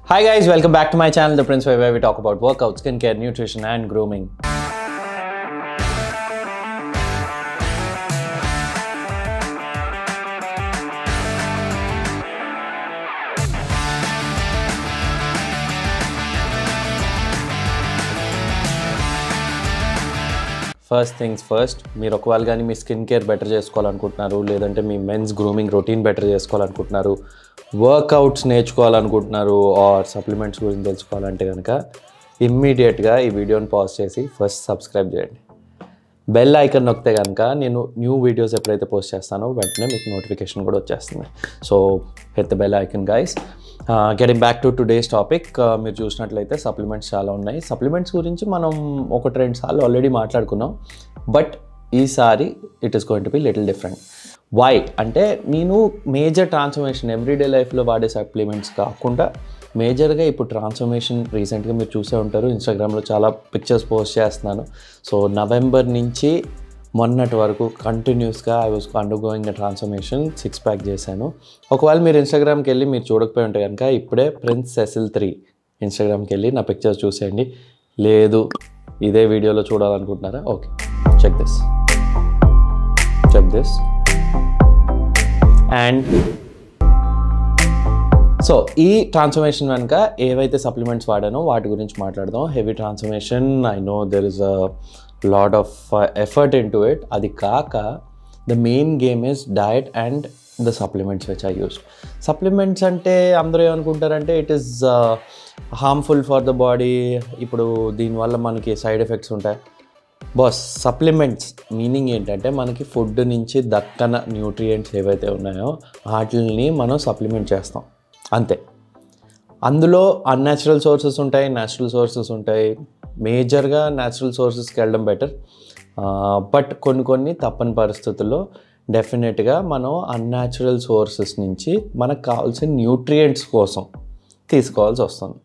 Hi guys, welcome back to my channel, The Prince, where we talk about workout, skincare, nutrition, and grooming. First things first మీరు ఒకవేళ కానీ మీ skin care better చేసుకోవాలనుకుంటున్నారు లేదంటే మీ men's grooming routine better చేసుకోవాలనుకుంటున్నారు workouts నేర్చుకోవాలనుకుంటున్నారు or supplements గురించి తెలుసుకోవాలంటే కనుక ఇమ్మీడియట్గా ఈ వీడియోని పాజ్ చేసి ఫస్ట్ సబ్స్క్రైబ్ చేయండి బెల్ ఐకన్ నొక్కితే కనుక నేను న్యూ వీడియోస్ ఎప్పుడైతే పోస్ట్ చేస్తానో వెంటనే మీకు నోటిఫికేషన్ కూడా వచ్చేస్తుంది so hit the bell icon guys getting back to today's topic మీరు చూసినట్లయితే సప్లిమెంట్స్ చాలా ఉన్నాయి సప్లిమెంట్స్ గురించి మనం ఒకటి రెండు సార్లు ఆల్రెడీ మాట్లాడుకున్నాం బట్ ఈసారి it is going to be little different why అంటే నేను మేజర్ ట్రాన్స్ఫర్మేషన్ ఎవ్రీడే లైఫ్లో వాడే సప్లిమెంట్స్ కాకుండా మేజర్గా ఇప్పుడు ట్రాన్స్ఫర్మేషన్ రీసెంట్గా మీరు చూసే ఉంటారు ఇన్స్టాగ్రామ్లో చాలా పిక్చర్స్ పోస్ట్ చేస్తున్నాను సో నవంబర్ నుంచి మొన్నటి వరకు కంటిన్యూస్గా I was undergoing the transformation six pack చేశాను ఒకవేళ మీరు ఇన్స్టాగ్రామ్కి వెళ్ళి మీరు చూడకపోయి ఉంటే కనుక ఇప్పుడే ప్రిన్స్ సెసిల్ త్రీ ఇన్స్టాగ్రామ్కి వెళ్ళి నా పిక్చర్స్ చూసేయండి లేదు ఇదే వీడియోలో చూడాలనుకుంటున్నారా okay check this check this and so ఈ ట్రాన్స్ఫర్మేషన్ వెనుక ఏవైతే సప్లిమెంట్స్ వాడానో వాటి గురించి మాట్లాడదాం heavy transformation I know there is a lot of effort into it అది కాక the main game is diet and the supplements which I use supplements అంటే అందరూ ఏమనుకుంటారంటే it is harmful for the body ఇప్పుడు దీనివల్ల మనకి side effects ఉంటాయి boss supplements meaning ఏంటంటే మనకి ఫుడ్ నుంచి దక్కన న్యూట్రియంట్స్ ఏవైతే ఉన్నాయో వాటిని మనం సప్లిమెంట్ చేస్తాం అంతే అందులో అన్యాచురల్ సోర్సెస్ ఉంటాయి న్యాచురల్ సోర్సెస్ ఉంటాయి మేజర్గా న్యాచురల్ సోర్సెస్కి వెళ్ళడం బెటర్ బట్ కొన్ని కొన్ని తప్పని పరిస్థితుల్లో డెఫినెట్గా మనం అన్యాచురల్ సోర్సెస్ నుంచి మనకు కావాల్సిన న్యూట్రియంట్స్ కోసం తీసుకోవాల్సి వస్తుంది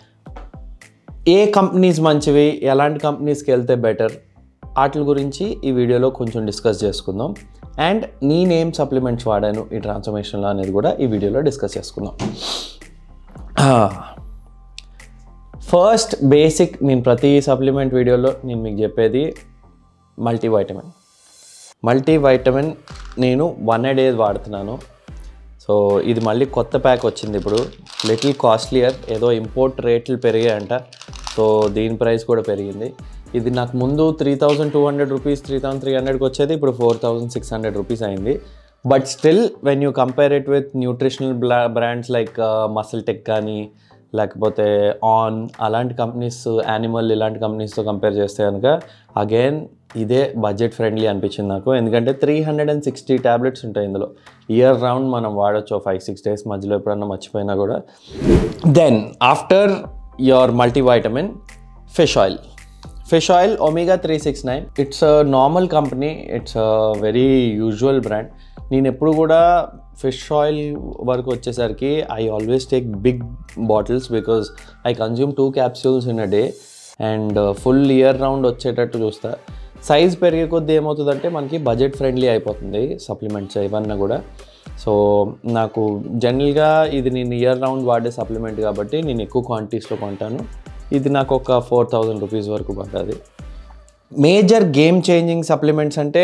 ఏ కంపెనీస్ మంచివి ఎలాంటి కంపెనీస్కి వెళ్తే బెటర్ వాటి గురించి ఈ వీడియోలో కొంచెం డిస్కస్ చేసుకుందాం అండ్ నేనేం సప్లిమెంట్స్ వాడాను ఈ ట్రాన్స్ఫర్మేషన్లో అనేది కూడా ఈ వీడియోలో డిస్కస్ చేసుకుందాం ఫస్ట్ బేసిక్ నేను ప్రతి సప్లిమెంట్ వీడియోలో నేను మీకు చెప్పేది మల్టీవైటమిన్ మల్టీవైటమిన్ నేను వన్ ఏ డేస్ వాడుతున్నాను సో ఇది మళ్ళీ కొత్త ప్యాక్ వచ్చింది ఇప్పుడు లిటిల్ కాస్ట్లియర్ ఏదో ఇంపోర్ట్ రేట్లు పెరిగాయంట సో దీని ప్రైస్ కూడా పెరిగింది ఇది నాకు ముందు three thousand two hundred rupees three thousand three హండ్రెడ్కి వచ్చేది ఇప్పుడు four thousand six hundred rupees అయింది but still when you compare it with nutritional blah brands like MuscleTech కానీ లేకపోతే ఆన్ అలాంటి కంపెనీస్ యానిమల్ ఇలాంటి కంపెనీస్తో కంపేర్ చేస్తే కనుక అగైన్ ఇదే బడ్జెట్ ఫ్రెండ్లీ అనిపించింది నాకు ఎందుకంటే three hundred and sixty tablets ఉంటాయి ఇందులో ఇయర్ రౌండ్ మనం వాడచ్చు ఫైవ్ సిక్స్ డేస్ మధ్యలో ఎప్పుడన్నా మర్చిపోయినా కూడా then after your multivitamin fish oil fish oil omega three six nine it's a normal company it's a very usual brand నేను ఎప్పుడు కూడా ఫిష్ ఆయిల్ వరకు వచ్చేసరికి I always take big bottles because I consume two capsules in a day and full year round వచ్చేటట్టు చూస్తా size పెరిగే కొద్దీ ఏమవుతుందంటే మనకి బడ్జెట్ ఫ్రెండ్లీ అయిపోతుంది సప్లిమెంట్స్ ఇవన్నీ కూడా సో నాకు జనరల్గా ఇది నేను ఇయర్ రౌండ్ వాడే సప్లిమెంట్ కాబట్టి నేను ఎక్కువ క్వాంటిటీస్లో కొంటాను ఇది నాకు ఒక ఫోర్ థౌజండ్ రూపీస్ వరకు పడ్డది మేజర్ గేమ్ చేంజింగ్ సప్లిమెంట్స్ అంటే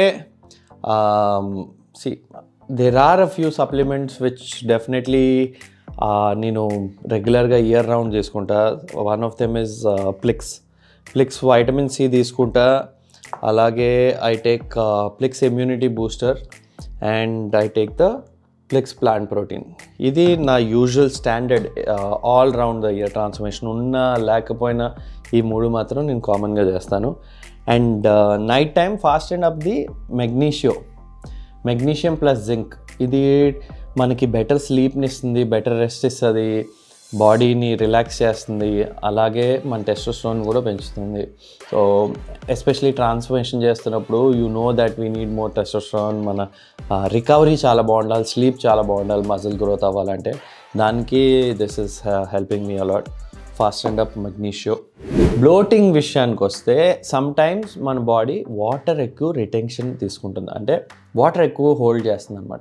see there are a few supplements which definitely నేను రెగ్యులర్గా ఇయర్ రౌండ్ చేసుకుంటా one of them is Plix Plix vitamin C తీసుకుంటా అలాగే I take Plix immunity booster and I take the Plix plant protein ఇది నా usual standard all round the year transformation ఉన్నా లేకపోయినా ఈ మూడు మాత్రం నేను కామన్గా చేస్తాను and night time fast and up the magnesio magnesium plus zinc ఇది మనకి బెటర్ స్లీప్ని ఇస్తుంది బెటర్ రెస్ట్ ఇస్తుంది బాడీని రిలాక్స్ చేస్తుంది అలాగే మన టెస్టోస్టోన్ కూడా పెంచుతుంది సో ఎస్పెషలీ ట్రాన్స్ఫర్మేషన్ చేస్తున్నప్పుడు you know that we need more testosterone మన రికవరీ చాలా బాగుండాలి స్లీప్ చాలా బాగుండాలి మజిల్ గ్రోత్ అవ్వాలంటే దానికి this is helping me a lot fast and up magnesium bloating విషయానికి వస్తే సమ్ టైమ్స్ మన బాడీ వాటర్ ఎక్కువ రిటెన్షన్ తీసుకుంటుంది అంటే వాటర్ ఎక్కువ హోల్డ్ చేస్తుంది అనమాట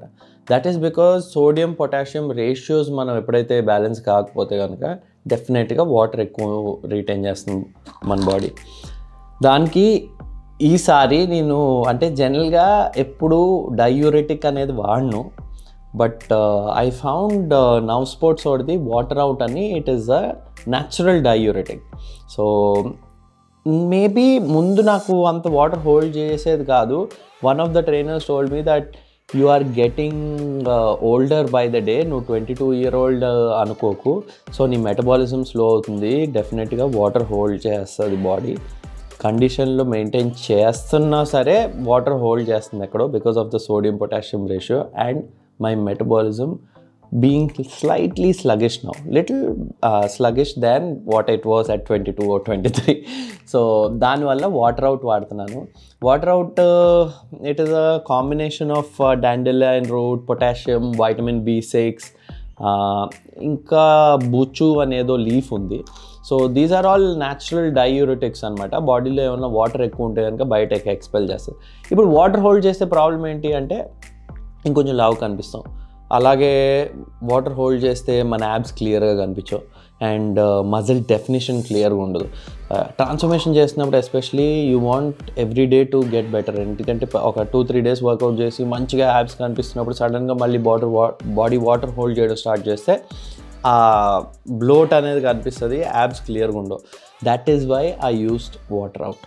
that is because sodium potassium ratios మనం ఎప్పుడైతే బ్యాలెన్స్ కాకపోతే కనుక డెఫినెట్గా వాటర్ ఎక్కువ రీటైన్ చేస్తుంది మన బాడీ దానికి ఈసారి నేను అంటే జనరల్గా ఎప్పుడు డయూరెటిక్ అనేది వాడను but I found now sports వాడిది వాటర్ అవుట్ అని it is a natural diuretic so maybe ముందు నాకు అంత వాటర్ హోల్డ్ చేసేది కాదు one of the trainers told me that you are getting older by the day నువ్వు ట్వంటీ టూ ఇయర్ ఓల్డ్ అనుకోకు so నీ మెటబాలిజం స్లో అవుతుంది డెఫినెట్గా వాటర్ హోల్డ్ చేస్తుంది బాడీ కండిషన్లో మెయింటైన్ చేస్తున్నా సరే వాటర్ హోల్డ్ చేస్తుంది ఎక్కడో because of the sodium potassium ratio and my metabolism being slightly sluggish now little sluggish than what it was at twenty two or twenty three so దానివల్ల water out వాడుతున్నాను water out it is a combination of dandelion root potassium vitamin B six ఇంకా buchu అనేదో leaf ఉంది so these are all natural diuretics అనమాట బాడీలో ఏమైనా water ఎక్కువ ఉంటే కనుక బయటకి ఎక్స్పెల్ చేస్తుంది ఇప్పుడు వాటర్ హోల్డ్ చేసే ప్రాబ్లం ఏంటి అంటే ఇంకొంచెం లావు కనిపిస్తాం అలాగే వాటర్ హోల్డ్ చేస్తే మన యాబ్స్ క్లియర్గా కనిపించవు అండ్ మజిల్ డెఫినేషన్ క్లియర్గా ఉండదు ట్రాన్స్ఫర్మేషన్ చేసినప్పుడు especially you want every day to get better ఎందుకంటే ఒక టూ త్రీ డేస్ వర్కౌట్ చేసి మంచిగా యాబ్స్ కనిపిస్తున్నప్పుడు సడన్గా మళ్ళీ వాటర్ బాడీ వాటర్ హోల్డ్ చేయడం స్టార్ట్ చేస్తే ఆ బ్లోట్ అనేది కనిపిస్తుంది యాబ్స్ క్లియర్గా ఉండవు that is why I used water out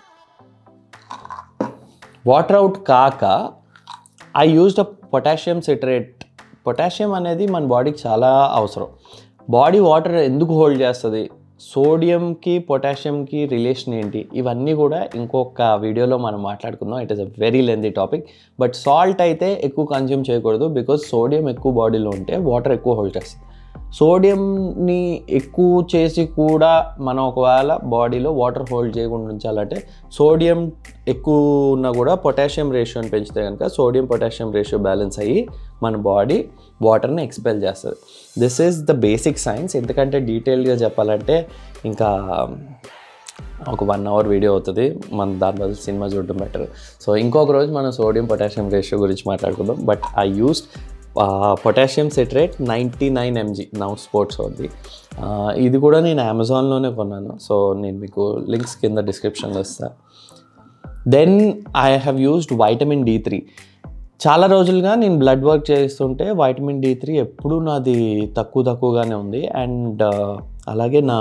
water out కాక I used a potassium citrate potassium అనేది మన బాడీకి చాలా అవసరం బాడీ వాటర్ ఎందుకు హోల్డ్ చేస్తుంది సోడియంకి పొటాషియంకి రిలేషన్ ఏంటి ఇవన్నీ కూడా ఇంకొక వీడియోలో మనం మాట్లాడుకుందాం it is a very lengthy topic but salt అయితే ఎక్కువ కన్జ్యూమ్ చేయకూడదు బికాజ్ సోడియం ఎక్కువ బాడీలో ఉంటే వాటర్ ఎక్కువ హోల్డ్ చేస్తుంది సోడియంని ఎక్కువ చేసి కూడా మనం ఒకవేళ బాడీలో వాటర్ హోల్డ్ చేయకుండా ఉంచాలంటే సోడియం ఎక్కువ ఉన్నా కూడా పొటాషియం రేషియోని పెంచితే కనుక సోడియం పొటాషియం రేషియో బ్యాలెన్స్ అయ్యి మన బాడీ వాటర్ని ఎక్స్పెల్ చేస్తుంది this is the basic science ఎందుకంటే డీటెయిల్గా చెప్పాలంటే ఇంకా ఒక వన్ అవర్ వీడియో అవుతుంది మన దాని బదులు సినిమా చూడడం బెటర్ సో ఇంకొక రోజు మనం సోడియం పొటాషియం రేషియో గురించి మాట్లాడుకుందాం but I used potassium citrate ninety nine MG now sports అవుద్ది ఇది కూడా నేను అమెజాన్లోనే కొన్నాను సో నేను మీకు లింక్స్ కింద డిస్క్రిప్షన్లో ఇస్తాను then I have used vitamin D three చాలా రోజులుగా నేను బ్లడ్ వర్క్ చేస్తుంటే వైటమిన్ డి త్రీ ఎప్పుడూ నాది తక్కువ తక్కువగానే ఉంది అండ్ అలాగే నా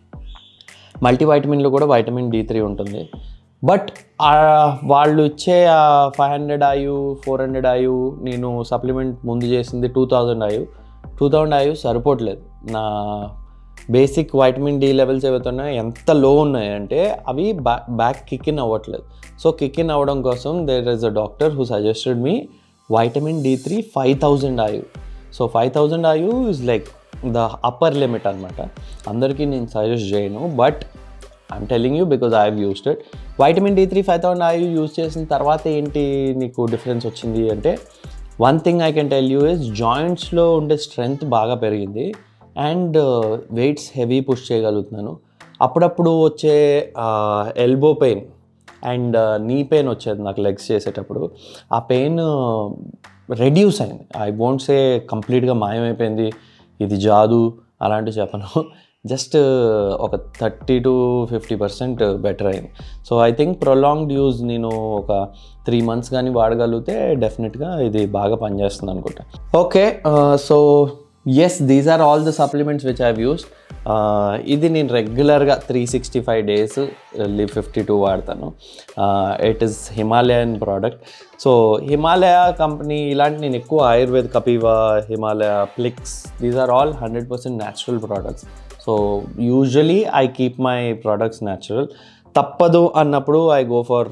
మల్టీవైటమిన్లో కూడా వైటమిన్ డి త్రీ ఉంటుంది బట్ వాళ్ళు ఇచ్చే five hundred IU four hundred IU నేను సప్లిమెంట్ ముందు చేసింది two thousand IU two thousand IU సరిపోవట్లేదు నా బేసిక్ వైటమిన్ డి లెవెల్స్ ఏవైతున్నాయో ఎంత లో ఉన్నాయంటే అవి బ్యా బ్యాక్ కిక్ ఇన్ అవ్వట్లేదు సో కిక్ ఇన్ అవ్వడం కోసం there is a doctor who suggested me vitamin D three five thousand IU so five thousand IU is like the upper limit అనమాట అందరికీ నేను సజెస్ట్ చేయను but I'm telling you because I have used it vitamin D three five thousand I use చేసిన తర్వాత ఏంటి నీకు difference వచ్చింది అంటే one thing I can tell you is జాయింట్స్లో ఉండే స్ట్రెంగ్త్ బాగా పెరిగింది అండ్ వెయిట్స్ హెవీ పుష్ చేయగలుగుతున్నాను అప్పుడప్పుడు వచ్చే elbow pain and knee pain వచ్చేది నాకు లెగ్స్ చేసేటప్పుడు ఆ పెయిన్ రెడ్యూస్ అయింది ఐ వోంట్ సే కంప్లీట్గా మాయమైపోయింది ఇది జాదు అలాంటివి చెప్పను జస్ట్ ఒక thirty to fifty percent better అయింది so I think prolonged use నేను ఒక త్రీ మంత్స్ కానీ వాడగలిగితే డెఫినెట్గా ఇది బాగా పనిచేస్తుంది అనుకుంటా okay so yes these are all the supplements which have used ఇది నేను రెగ్యులర్గా three sixty five days liv fifty two వాడతాను it is Himalayan product so Himalaya company ఇలాంటి నేను ఎక్కువ Ayurved Kapiva Himalaya Plix these are all hundred percent natural products so usually I keep my products natural తప్పదు అన్నప్పుడు I go for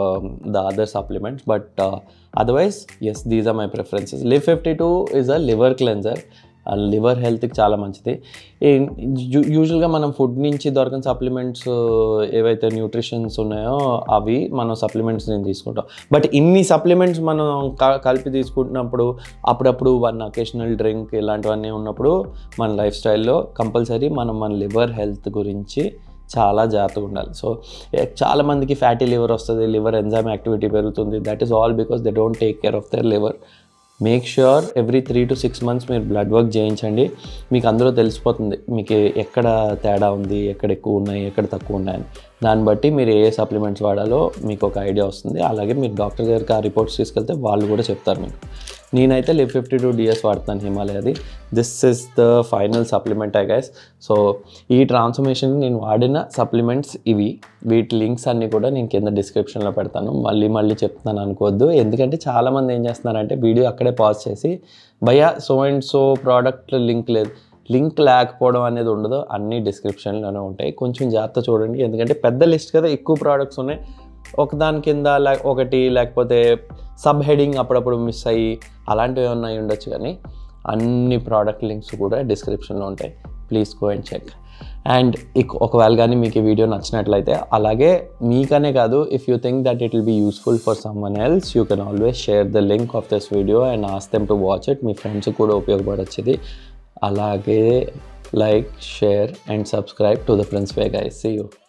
the other supplements but otherwise yes these are my preferences live fifty two is a liver cleanser liver హెల్త్కి చాలా మంచిది యూజువల్గా మనం food నుంచి దొరకని supplements ఏవైతే న్యూట్రిషన్స్ ఉన్నాయో అవి మనం సప్లిమెంట్స్ నేను తీసుకుంటాం బట్ ఇన్ని సప్లిమెంట్స్ మనం క- కలిపి తీసుకుంటున్నప్పుడు అప్పుడప్పుడు వన్ అకేషనల్ డ్రింక్ ఇలాంటివన్నీ ఉన్నప్పుడు మన లైఫ్ స్టైల్లో కంపల్సరీ మనం మన లివర్ హెల్త్ గురించి చాలా జాగ్రత్తగా ఉండాలి సో చాలా మందికి ఫ్యాటీ లివర్ వస్తుంది లివర్ ఎంజైమ్ యాక్టివిటీ పెరుగుతుంది that is all because they don't take care of their liver make sure every three to six months మీరు బ్లడ్ వర్క్ చేయించండి మీకు అందులో తెలిసిపోతుంది మీకు ఎక్కడ తేడా ఉంది ఎక్కడ ఎక్కువ ఉన్నాయి ఎక్కడ తక్కువ ఉన్నాయని దాన్ని బట్టి మీరు ఏ సప్లిమెంట్స్ వాడాలో మీకు ఒక ఐడియా వస్తుంది అలాగే మీరు డాక్టర్ దగ్గరికి ఆ రిపోర్ట్స్ తీసుకెళ్తే వాళ్ళు కూడా చెప్తారు మీకు నేనైతే లివ్ ఫిఫ్టీ టూ డిఎస్ వాడుతాను హిమాలయది this is the final supplement I guys so ఈ ట్రాన్స్ఫర్మేషన్ నేను వాడిన సప్లిమెంట్స్ ఇవి వీటి లింక్స్ అన్నీ కూడా నేను కింద డిస్క్రిప్షన్లో పెడతాను మళ్ళీ మళ్ళీ చెప్తాను అనుకోవద్దు ఎందుకంటే చాలామంది ఏం చేస్తున్నారంటే వీడియో అక్కడే పాజ్ చేసి భయ్యా so and so product link లేదు లింక్ లేకపోవడం అనేది ఉండదు అన్నీ డిస్క్రిప్షన్లోనే ఉంటాయి కొంచెం జాగ్రత్త చూడండి ఎందుకంటే పెద్ద లిస్ట్ కదా ఎక్కువ ప్రోడక్ట్స్ ఉన్నాయి ఒకదాని కింద లే ఒకటి లేకపోతే సబ్ హెడింగ్ అప్పుడప్పుడు మిస్ అయ్యి అలాంటివి ఏమన్నా అయి ఉండొచ్చు కానీ అన్ని ప్రోడక్ట్ లింక్స్ కూడా డిస్క్రిప్షన్లో ఉంటాయి please go and check and ఇక్ ఒకవేళ కానీ మీకు ఈ వీడియో నచ్చినట్లయితే అలాగే మీకనే కాదు if you think that it will be useful for someone else you can always share the link of this video and ask them to watch it మీ ఫ్రెండ్స్ కూడా ఉపయోగపడచ్చేది అలాగే like share and subscribe to the Prince Way guys see you